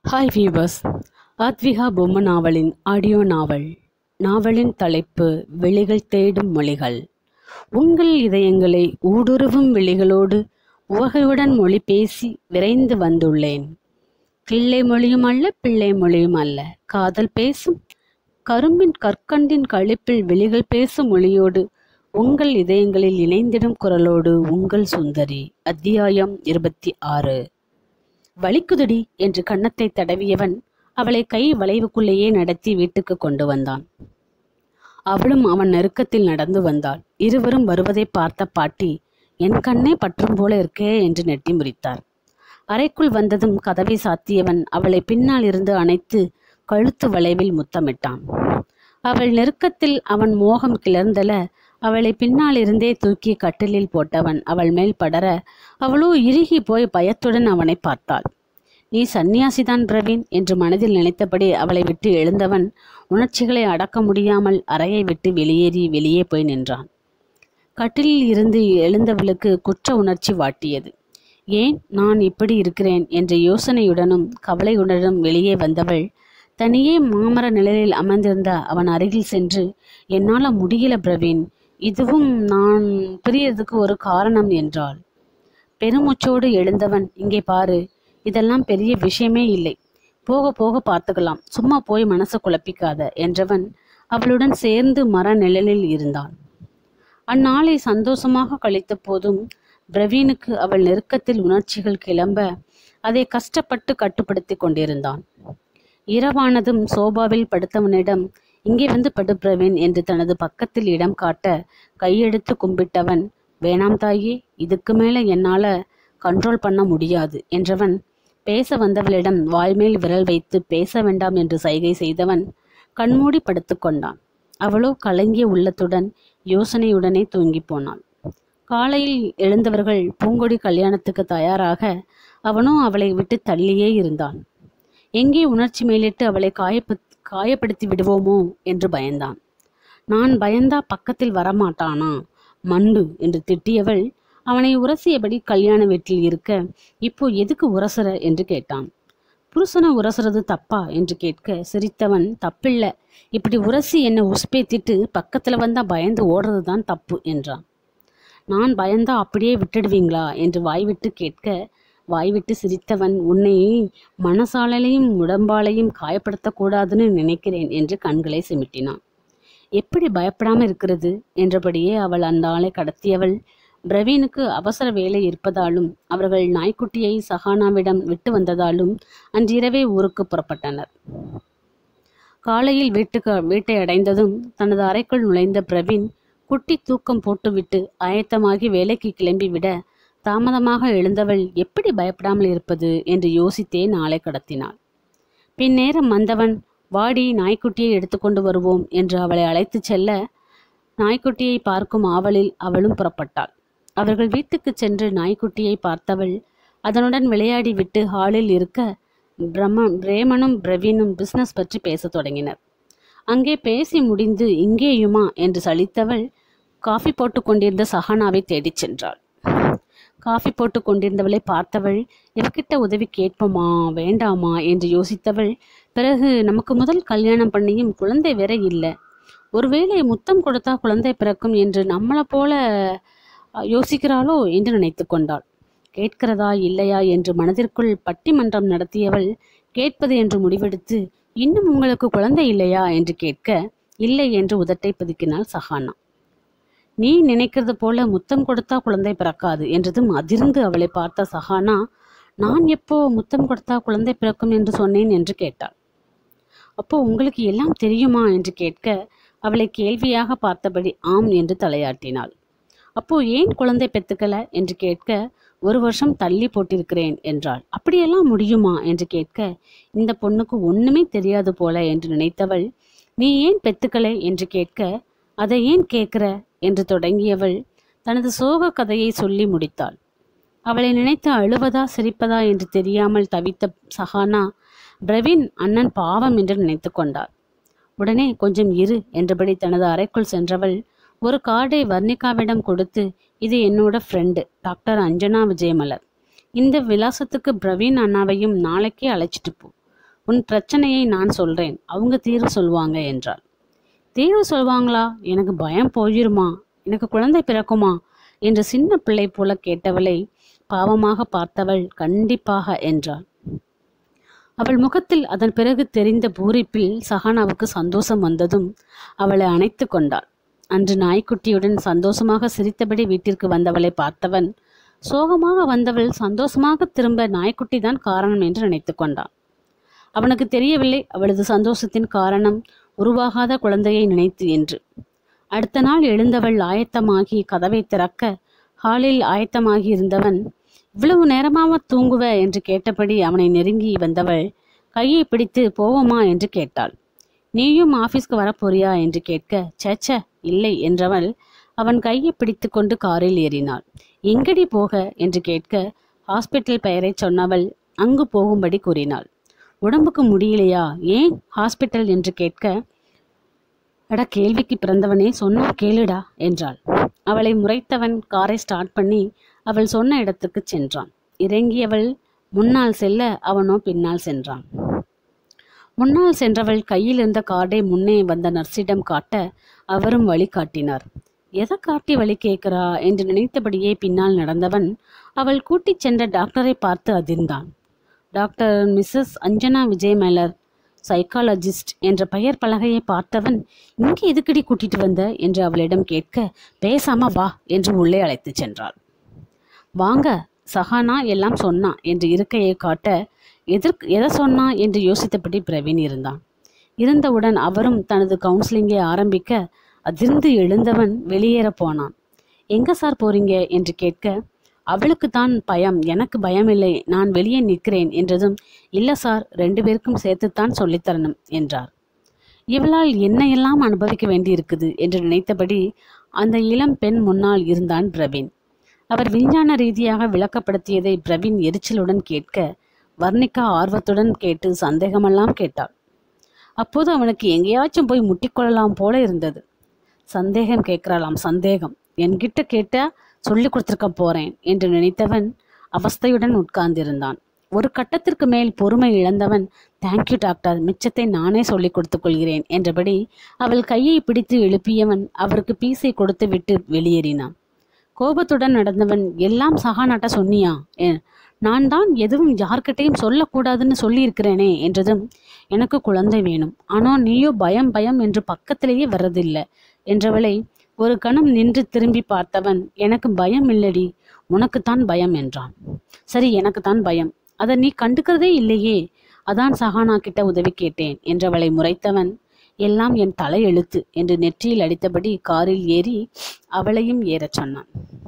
Hi viewers Aadvika பொம்ம நாவலின் audio நாவல் நாவலின் தலைப்பு விழிகள் தேடும் மொழிகள் உங்கள் இதயங்களை ஊடுருவும் விழிகளோடு உவகையுடன் மொழி பேசி விரைந்து வந்துள்ளேன் கிள்ளை மொழியும் அல்ல பிள்ளை மொழியும் அல்ல காதல் பேசும் கரும்பின் கற்கண்டின் களிப்பில் விழிகள் பேசும் மொழியோடு உங்கள் இதயங்களில் இணைந்திடும் குரலோடு உங்கள் சுந்தரி அத்தியாயம் இருபத்தி ஆறு வலிக்குதடி என்று கன்னத்தை தடவியவன் அவளை கை வளைவுக்குள்ளேயே நடத்தி வீட்டுக்கு கொண்டு வந்தான் அவளும் அவன் நெருக்கத்தில் நடந்து வந்தாள் இருவரும் வருவதை பார்த்த பாட்டி என் கண்ணே பற்றும் போல இருக்கே என்று நெட்டி முறித்தார் அறைக்குள் வந்ததும் கதவை சாத்தியவன் அவளை பின்னால் இருந்து அணைத்து கழுத்து வளைவில் முத்தமிட்டான் அவள் நெருக்கத்தில் அவன் மோகம் கிளர்ந்தல அவளை பின்னால் இருந்தே தூக்கி கட்டிலில் போட்டவன் அவள் மேல் படர அவளோ இறுகி போய் பயத்துடன் அவனை பார்த்தாள் நீ சந்நியாசிதான் பிரவீன் என்று மனதில் நினைத்தபடி அவளை விட்டு எழுந்தவன் உணர்ச்சிகளை அடக்க முடியாமல் அறையை விட்டு வெளியேறி வெளியே போய் நின்றான் கட்டிலில் இருந்து எழுந்தவளுக்கு குற்ற உணர்ச்சி வாட்டியது ஏன் நான் இப்படி இருக்கிறேன் என்ற யோசனையுடனும் கவலையுடனும் வெளியே வந்தவள் தனியே மாமர நிழலில் அமர்ந்திருந்த அவன் அருகில் சென்று என்னால் முடியல பிரவீன் இதுவும் நான் பிரியறதுக்கு ஒரு காரணம் என்றாள் பெருமூச்சோடு எழுந்தவன் இங்கே பாரு இதெல்லாம் பெரிய விஷயமே இல்லை போக போக பார்த்துக்கலாம் சும்மா போய் மனசை குழப்பிக்காத என்றவன் அவளுடன் சேர்ந்து மர நிழலில் இருந்தான் அந்நாளை சந்தோஷமாக கழித்த போதும் பிரவீனுக்கு அவள் நெருக்கத்தில் உணர்ச்சிகள் கிளம்ப அதை கஷ்டப்பட்டு கட்டுப்படுத்தி கொண்டிருந்தான் இரவானதும் சோபாவில் படுத்தவனிடம் இங்கே வந்து படு பிரவீன் என்று தனது பக்கத்தில் இடம் காட்ட கையெடுத்து கும்பிட்டவன் வேணாம் தாயே இதுக்கு மேல என்னால கண்ட்ரோல் பண்ண முடியாது என்றவன் பேச வந்தவளிடம் வாய்மேல் விரல் வைத்து பேச வேண்டாம் என்று சைகை செய்தவன் கண்மூடி படுத்துக்கொண்டான் அவளோ கலங்கிய உள்ளத்துடன் யோசனையுடனே தூங்கி போனாள் காலையில் எழுந்தவர்கள் பூங்கொடி கல்யாணத்துக்கு தயாராக அவனோ அவளை விட்டு தள்ளியே இருந்தான் எங்கே உணர்ச்சி மேலிட்டு அவளை காயப்பு காயப்படுத்தி விடுவோமோ என்று பயந்தான் நான் பயந்தா பக்கத்தில் வரமாட்டானா மண்டு என்று திட்டியவள் அவனை உரசியபடி கல்யாண வீட்டில் இருக்க இப்போ எதுக்கு உரசுற என்று கேட்டான் புருஷனை உரசுறது தப்பா என்று கேட்க சிரித்தவன் தப்பில்ல இப்படி உரசி என்னை உஸ்பேத்திட்டு பக்கத்துல வந்தா பயந்து ஓடுறது தான் தப்பு என்றான் நான் பயந்தா அப்படியே விட்டுடுவீங்களா என்று வாய்விட்டு கேட்க வாய்விட்டு சிரித்தவன் உன்னை மனசாலையும் உடம்பாலையும் காயப்படுத்தக்கூடாதுன்னு நினைக்கிறேன் என்று கண்களை சிமிட்டினான் எப்படி பயப்படாம இருக்கிறது என்றபடியே அவள் அந்த ஆளை கடத்தியவள் பிரவீனுக்கு அவசர வேலை இருப்பதாலும் அவர்கள் நாய்க்குட்டியை சஹானாவிடம் விட்டு வந்ததாலும் அன்றிரவே ஊருக்கு புறப்பட்டனர் காலையில் வீட்டுக்கு வீட்டை அடைந்ததும் தனது அறைக்குள் நுழைந்த பிரவீன் குட்டி தூக்கம் போட்டுவிட்டு ஆயத்தமாகி வேலைக்கு கிளம்பி விட தாமதமாக எழுந்தவள் எப்படி பயப்படாமல் இருப்பது என்று யோசித்தே நாளை கடத்தினாள் பின்னேரம் வந்தவன் வாடி நாய்க்குட்டியை எடுத்துக்கொண்டு வருவோம் என்று அவளை அழைத்துச் செல்ல நாய்க்குட்டியை பார்க்கும் ஆவலில் அவளும் புறப்பட்டாள் அவர்கள் வீட்டுக்கு சென்று நாய்க்குட்டியை பார்த்தவள் அதனுடன் விளையாடி விட்டு ஹாலில் இருக்க பிரம்ம பிரேமனும் பிரவீனும் பிசினஸ் பற்றி பேசத் தொடங்கினர் அங்கே பேசி முடிந்து இங்கேயுமா என்று சலித்தவள் காஃபி போட்டு கொண்டிருந்த சஹானாவை தேடிச் சென்றாள் காஃபி போட்டு கொண்டிருந்தவளை பார்த்தவள் இவகிட்ட உதவி கேட்போமா வேண்டாமா என்று யோசித்தவள் பிறகு நமக்கு முதல் கல்யாணம் பண்ணியும் குழந்தை வேற இல்லை ஒருவேளை முத்தம் கொடுத்தா குழந்தை பிறக்கும் என்று நம்மளை போல யோசிக்கிறாளோ என்று நினைத்து கொண்டாள் கேட்கிறதா இல்லையா என்று மனதிற்குள் பட்டிமன்றம் நடத்தியவள் கேட்பது என்று முடிவெடுத்து இன்னும் உங்களுக்கு குழந்தை இல்லையா என்று கேட்க இல்லை என்று உதட்டை பதுக்கினாள் சஹானா நீ நினைக்கிறது போல முத்தம் கொடுத்தா குழந்தை பிறக்காது என்றதும் அதிர்ந்து அவளை பார்த்த சஹானா நான் எப்போ முத்தம் கொடுத்தா குழந்தை பிறக்கும் என்று சொன்னேன் என்று கேட்டாள் அப்போ உங்களுக்கு எல்லாம் தெரியுமா என்று கேட்க அவளை கேள்வியாக பார்த்தபடி ஆம் என்று தலையாட்டினாள் அப்போ ஏன் குழந்தை பெத்துக்கல என்று கேட்க ஒரு வருஷம் தள்ளி போட்டிருக்கிறேன் என்றாள் அப்படியெல்லாம் முடியுமா என்று கேட்க இந்த பொண்ணுக்கு ஒண்ணுமே தெரியாது போல என்று நினைத்தவள் நீ ஏன் பெத்துக்கலை என்று கேட்க அதை ஏன் கேட்கிற என்று தொடங்கியவள் தனது சோக கதையை சொல்லி முடித்தாள் அவளை நினைத்து அழுவதா சிரிப்பதா என்று தெரியாமல் தவித்த சஹானா பிரவீன் அண்ணன் பாவம் என்று நினைத்து கொண்டார் உடனே கொஞ்சம் இரு என்றபடி தனது அறைக்குள் சென்றவள் ஒரு கார்டை வர்ணிகாவிடம் கொடுத்து இது என்னோட ஃப்ரெண்டு டாக்டர் அஞ்சனா விஜயமலர் இந்த விலாசத்துக்கு பிரவீன் அண்ணாவையும் நாளைக்கே அழைச்சிட்டு போ உன் பிரச்சனையை நான் சொல்றேன் அவங்க தீர்வு சொல்வாங்க என்றாள் தீர்வு சொல்வாங்களா எனக்கு பயம் போயிருமா எனக்கு குழந்தை பிறக்குமா என்று சின்ன பிள்ளை போல கேட்டவளை பாவமாக பார்த்தவள் கண்டிப்பாக என்றாள் அவள் முகத்தில் அதன் பிறகு தெரிந்த பூரிப்பில் சஹானாவுக்கு சந்தோஷம் வந்ததும் அவளை அணைத்து கொண்டாள் அன்று நாய்க்குட்டியுடன் சந்தோஷமாக சிரித்தபடி வீட்டிற்கு வந்தவளை பார்த்தவன் சோகமாக வந்தவள் சந்தோஷமாக திரும்ப நாய்க்குட்டி தான் காரணம் என்று நினைத்து கொண்டான் அவனுக்கு தெரியவில்லை அவளது சந்தோஷத்தின் காரணம் உருவாகாத குழந்தையை நினைத்து என்று அடுத்த நாள் எழுந்தவள் ஆயத்தமாகி கதவை திறக்க ஹாலில் ஆயத்தமாகி இருந்தவன் இவ்வளவு நேரமாவ தூங்குவ என்று கேட்டபடி அவனை நெருங்கி வந்தவள் கையை பிடித்து போவோமா என்று கேட்டாள் நீயும் ஆபீஸ்க்கு வரப்போறியா என்று கேட்க சேச்ச இல்லை என்றவள் அவன் கையை பிடித்து கொண்டு காரில் ஏறினாள் எங்கடி போக என்று கேட்க ஹாஸ்பிட்டல் பெயரை சொன்னவள் அங்கு போகும்படி கூறினாள் உடம்புக்கு முடியலையா ஏன் ஹாஸ்பிட்டல் என்று கேட்க அட கேள்விக்கு பிறந்தவனே சொன்னா கேளுடா என்றாள் அவளை முறைத்தவன் காரை ஸ்டார்ட் பண்ணி அவள் சொன்ன இடத்துக்கு சென்றான் இறங்கியவள் முன்னால் செல்ல அவனோ பின்னால் சென்றான் முன்னால் சென்றவள் கையில் இருந்த கார்டை முன்னே வந்த நர்ஸிடம் காட்ட அவரும் வழி காட்டினார் எதை காட்டி வழி கேட்கிறா என்று நினைத்தபடியே பின்னால் நடந்தவன் அவள் கூட்டிச் சென்ற டாக்டரை பார்த்து அதிர்ந்தான் doctor Mrs Anjana Vijayamalar psychologist என்ற பெயர் பலகையை பார்த்தவன் இங்கே எதுக்கடி கூட்டிட்டு வந்த என்று அவளிடம் கேட்க பேசாம வா என்று உள்ளே அழைத்துச் சென்றாள் வாங்க சஹானா எல்லாம் சொன்னா என்று இருக்கையை காட்ட எதற்கு எதை சொன்னா என்று யோசித்தபடி பிரவீன் இருந்தான் இருந்தவுடன் அவரும் தனது கவுன்சிலிங்கை ஆரம்பிக்க அதிர்ந்து எழுந்தவன் வெளியேற போனான் எங்க சார் போறீங்க என்று கேட்க அவளுக்கு தான் பயம் எனக்கு பயம் இல்லை நான் வெளியே நிற்கிறேன் என்றதும் இல்ல சார் ரெண்டு பேருக்கும் சேர்த்துத்தான் சொல்லித்தரணும் என்றார் இவளால் என்னையெல்லாம் அனுபவிக்க வேண்டியிருக்குது என்று நினைத்தபடி அந்த இளம் பெண் முன்னால் இருந்தான் பிரவீன் அவர் விஞ்ஞான ரீதியாக விளக்கப்படுத்தியதை பிரவீன் எரிச்சலுடன் கேட்க வர்ணிகா ஆர்வத்துடன் கேட்டு சந்தேகமெல்லாம் கேட்டாள் அப்போது அவனுக்கு எங்கேயாச்சும் போய் முட்டிக்கொள்ளலாம் போல இருந்தது சந்தேகம் கேட்கிறாளாம் சந்தேகம் என்கிட்ட கேட்டா சொல்லி கொடுத்துருக்க போறேன் என்று நினைத்தவன் அவஸ்தையுடன் உட்கார்ந்திருந்தான் ஒரு கட்டத்திற்கு மேல் பொறுமை இழந்தவன் தேங்க்யூ டாக்டர் மிச்சத்தை நானே சொல்லிக் கொடுத்துக் கொள்கிறேன் என்றபடி அவள் கையை பிடித்து எழுப்பியவன் அவருக்கு பீஸை கொடுத்து விட்டு வெளியேறினான் கோபத்துடன் நடந்தவன் எல்லாம் சகானாட்ட சொன்னியா எ- நான் தான் எதுவும் யார்கிட்டையும் சொல்லக்கூடாதுன்னு சொல்லியிருக்கிறேனே என்றதும் எனக்கு குழந்தை வேணும் ஆனா நீயோ பயம் பயம் என்று பக்கத்திலேயே வர்றதில்லை என்றவளை ஒரு கணம் நின்று திரும்பி பார்த்தவன் எனக்கு பயம் இல்லடி உனக்குத்தான் பயம் என்றான் சரி எனக்குத்தான் பயம் அதை நீ கண்டுக்கிறதே இல்லையே அதான் சஹானா கிட்ட உதவி கேட்டேன் என்றவளை முறைத்தவன் எல்லாம் என் தலையெழுத்து என்று நெற்றியில் அடித்தபடி காரில் ஏறி அவளையும் ஏறச் சொன்னான்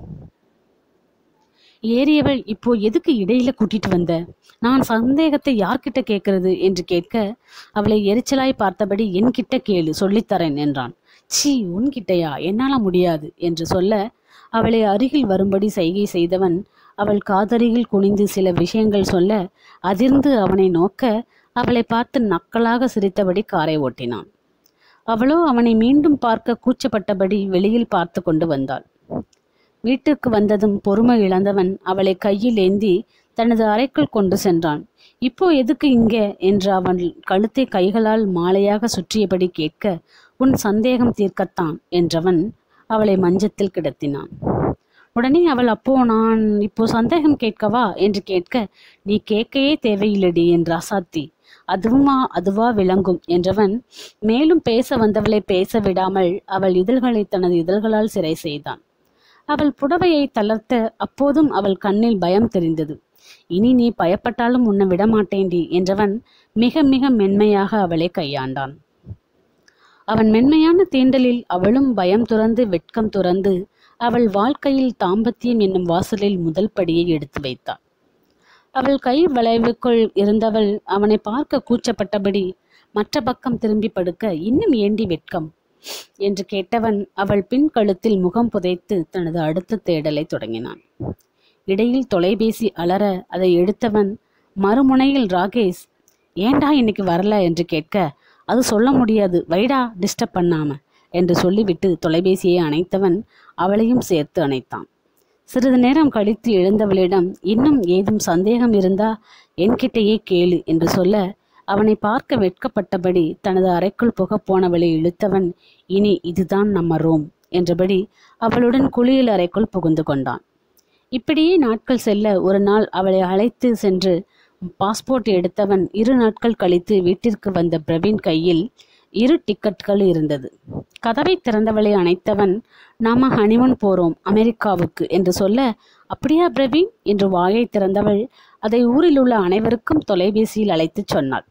ஏறியவள் இப்போ எதுக்கு இடையில கூட்டிட்டு வந்த நான் சந்தேகத்தை யார்கிட்ட கேட்கறது என்று கேட்க அவளை எரிச்சலாய் பார்த்தபடி என்கிட்ட கேளு சொல்லித்தரேன் என்றான் சீ உன்கிட்டயா என்னால முடியாது என்று சொல்ல அவளை அருகில் வரும்படி செய்கை செய்தவன் அவள் காதருகில் குனிந்து சில விஷயங்கள் சொல்ல அதிர்ந்து அவனை நோக்க அவளை பார்த்து நக்கலாக சிரித்தபடி காரை ஓட்டினான் அவளோ அவனை மீண்டும் பார்க்க கூச்சப்பட்டபடி வெளியில் பார்த்து கொண்டு வந்தாள் வீட்டிற்கு வந்ததும் பொறுமை இழந்தவன் அவளை கையில் ஏந்தி தனது அறைக்குள் கொண்டு சென்றான் இப்போ எதுக்கு இங்க என்று அவன் கழுத்தை கைகளால் மாலையாக சுற்றியபடி கேட்க உன் சந்தேகம் தீர்க்கத்தான் என்றவன் அவளை மஞ்சத்தில் கிடத்தினான் உடனே அவள் அப்போ நான் இப்போ சந்தேகம் கேட்கவா என்று கேட்க நீ கேட்கையே தேவையில்லடி என்ற அசாத்தி அதுவுமா அதுவா விளங்கும் என்றவன் மேலும் பேச வந்தவளை பேச விடாமல் அவள் இதழ்களை தனது இதழ்களால் சிறை செய்தான் அவள் புடவையை தளர்த்த அப்போதும் அவள் கண்ணில் பயம் தெரிந்தது இனி நீ பயப்பட்டாலும் உன்னை விடமாட்டேண்டி என்றவன் மிக மிக மென்மையாக அவளை கையாண்டான் அவன் மென்மையான தீண்டலில் அவளும் பயம் துறந்து வெட்கம் துறந்து அவள் வாழ்க்கையில் தாம்பத்தியம் என்னும் வாசலில் முதல் படியை எடுத்து வைத்தாள் அவள் கை வளைவுக்குள் இருந்தவள் அவனை பார்க்க கூச்சப்பட்டபடி மற்ற பக்கம் திரும்பி படுக்க இன்னும் ஏண்டி வெட்கம் என்று கேட்டவன் அவள் பின் கழுத்தில் முகம் புதைத்து தனது அடுத்த தேடலை தொடங்கினான் இடையில் தொலைபேசி அலற அதை எடுத்தவன் மறுமுனையில் ராகேஷ் ஏன்டா இன்னைக்கு வரல என்று கேட்க அது சொல்ல முடியாது வைடா டிஸ்டர்ப் பண்ணாம என்று சொல்லிவிட்டு தொலைபேசியை அணைத்தவன் அவளையும் சேர்த்து அணைத்தான் சிறிது நேரம் கழித்து எழுந்தவளிடம் இன்னும் ஏதும் சந்தேகம் இருந்தா என்கிட்டயே கேளு என்று சொல்ல அவனை பார்க்க வெட்கப்பட்டபடி தனது அறைக்குள் புகப் போனவளை இழுத்தவன் இனி இதுதான் நம்ம ரோம் என்றபடி அவளுடன் குளியல் அறைக்குள் புகுந்து கொண்டான் இப்படியே நாட்கள் செல்ல ஒரு நாள் அவளை அழைத்து சென்று பாஸ்போர்ட் எடுத்தவன் இரு நாட்கள் கழித்து வீட்டிற்கு வந்த பிரவீன் கையில் இரு டிக்கெட்கள் இருந்தது கதவை திறந்தவளை அணைத்தவன் நாம ஹனிமூன் போறோம் அமெரிக்காவுக்கு என்று சொல்ல அப்படியா பிரவீன் என்று வாயை திறந்தவள் அதை ஊரில் உள்ள அனைவருக்கும் தொலைபேசியில் அழைத்துச் சொன்னாள்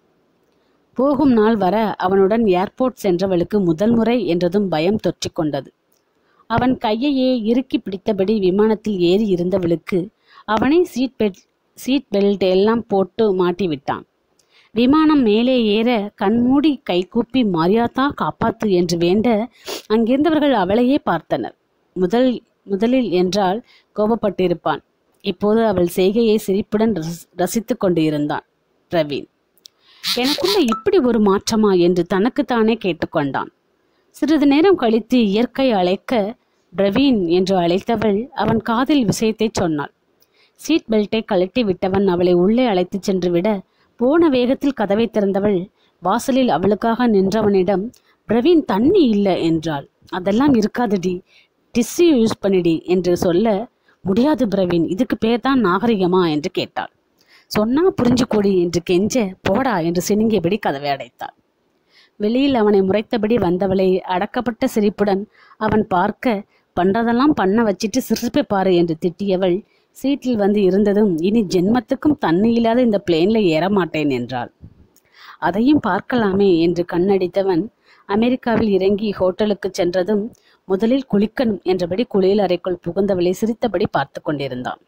போகும் நாள் வர அவனுடன் ஏர்போர்ட் சென்றவளுக்கு முதல் முறை என்றதும் பயம் தொற்றிக் கொண்டது அவன் கையையே இறுக்கி பிடித்தபடி விமானத்தில் ஏறி இருந்தவளுக்கு அவனே சீட் பெல்ட் சீட் பெல்ட் எல்லாம் போட்டு மாட்டிவிட்டான் விமானம் மேலே ஏற கண்மூடி கைகூப்பி மாரியாத்தா காப்பாத்து என்று வேண்ட அங்கிருந்தவர்கள் அவளையே பார்த்தனர் முதல் முதலில் என்றால் கோபப்பட்டிருப்பான் இப்போது அவள் செய்கையை சிரிப்புடன் ரசி- ரசித்துக் கொண்டு இருந்தான் பிரவீன் எனக்குள்ள இப்படி ஒரு மாற்றமா என்று தனக்குத்தானே கேட்டுக்கொண்டான் சிறிது நேரம் கழித்து இயற்கை அழைக்க பிரவீன் என்று அழைத்தவள் அவன் காதில் விஷயத்தை சொன்னாள் சீட் பெல்ட்டை கழட்டி விட்டவன் அவளை உள்ளே அழைத்துச் சென்று விட போன வேகத்தில் கதவை திறந்தவள் வாசலில் அவளுக்காக நின்றவனிடம் பிரவீன் தண்ணி இல்லை என்றாள் அதெல்லாம் இருக்காதுடி டிஷ்யூ யூஸ் பண்ணிடி என்று சொல்ல முடியாது பிரவீன் இதுக்கு பேர் தான் நாகரிகமா என்று கேட்டாள் சொன்னா புரிஞ்சுக்கோடி என்று கெஞ்ச போடா என்று சினுங்கியபடி கதவை அடைத்தாள் வெளியில் அவனை முறைத்தபடி வந்தவளை அடக்கப்பட்ட சிரிப்புடன் அவன் பார்க்க பண்றதெல்லாம் பண்ண வச்சிட்டு சிரிப்பை பாரு என்று திட்டியவள் சீட்டில் வந்து இருந்ததும் இனி ஜென்மத்துக்கும் தண்ணி இல்லாத இந்த பிளேன்ல ஏற மாட்டேன் என்றாள் அதையும் பார்க்கலாமே என்று கண்ணடித்தவன் அமெரிக்காவில் இறங்கி ஹோட்டலுக்கு சென்றதும் முதலில் குளிக்கணும் என்றபடி குளியல் அறைக்குள் புகுந்தவளை சிரித்தபடி பார்த்து கொண்டிருந்தான்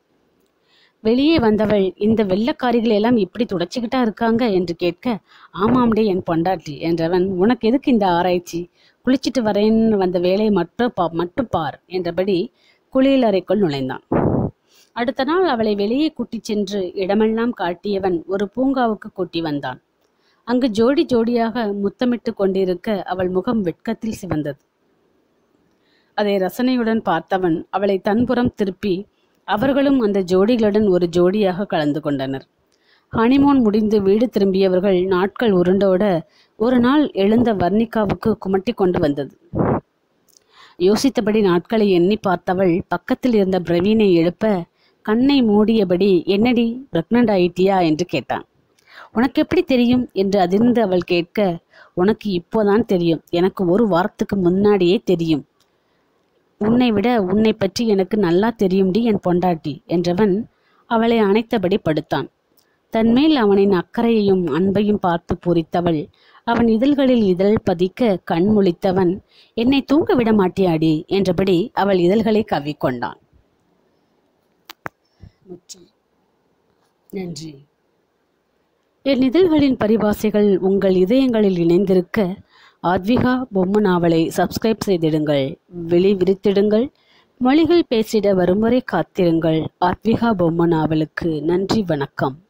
வெளியே வந்தவள் இந்த வெள்ளக்காரிகள் எல்லாம் இப்படி துடைச்சிக்கிட்டா இருக்காங்க என்று கேட்க ஆமாம்டே என் பொண்டாட்டி என்றவன் உனக்கு எதுக்கு இந்த ஆராய்ச்சி குளிச்சிட்டு வரேன்னு வந்த வேலையை மட்டும் பா மட்டும் பார் என்றபடி குளியல் அறைக்குள் நுழைந்தான் அடுத்த நாள் அவளை வெளியே கூட்டிச் சென்று இடமெல்லாம் காட்டியவன் ஒரு பூங்காவுக்கு கூட்டி வந்தான் அங்கு ஜோடி ஜோடியாக முத்தமிட்டு கொண்டிருக்க அவள் முகம் வெட்கத்தில் சிவந்தது அதை ரசனையுடன் பார்த்தவன் அவளை தன்புறம் திருப்பி அவர்களும் அந்த ஜோடிகளுடன் ஒரு ஜோடியாக கலந்து கொண்டனர் ஹனிமூன் முடிந்து வீடு திரும்பியவர்கள் நாட்கள் உருண்டோட ஒரு நாள் எழுந்த வர்ணிகாவுக்கு குமட்டி கொண்டு வந்தது யோசித்தபடி நாட்களை எண்ணி பார்த்தவள் பக்கத்தில் இருந்த பிரவீனை எழுப்ப கண்ணை மூடியபடி என்னடி பிரெக்னண்ட் ஆயிட்டியா என்று கேட்டான் உனக்கு எப்படி தெரியும் என்று அதிர்ந்து அவள் கேட்க உனக்கு இப்போதான் தெரியும் எனக்கு ஒரு வாரத்துக்கு முன்னாடியே தெரியும் உன்னை விட உன்னை பற்றி எனக்கு நல்லா தெரியும்டி என் பொண்டாட்டி என்றவன் அவளை அணைத்தபடி படுத்தான் தன்மேல் அவனின் அக்கறையையும் அன்பையும் பார்த்து பூரித்தவள் அவன் இதழ்களில் இதழ் பதிக்க கண் முழித்தவன் என்னை தூங்க விட மாட்டியாடி என்றபடி அவள் இதழ்களை கவ்விக்கொண்டான் முற்றும். நன்றி என் இதழ்களின் பரிபாசைகள் உங்கள் இதயங்களில் இணைந்திருக்க ஆத்விகா பொம்மை நாவலை சப்ஸ்கிரைப் செய்திடுங்கள் வெளி விரித்திடுங்கள் மொழிகள் பேசிட வரும் வரை காத்திருங்கள் ஆத்விகா பொம்மை நாவலுக்கு நன்றி வணக்கம்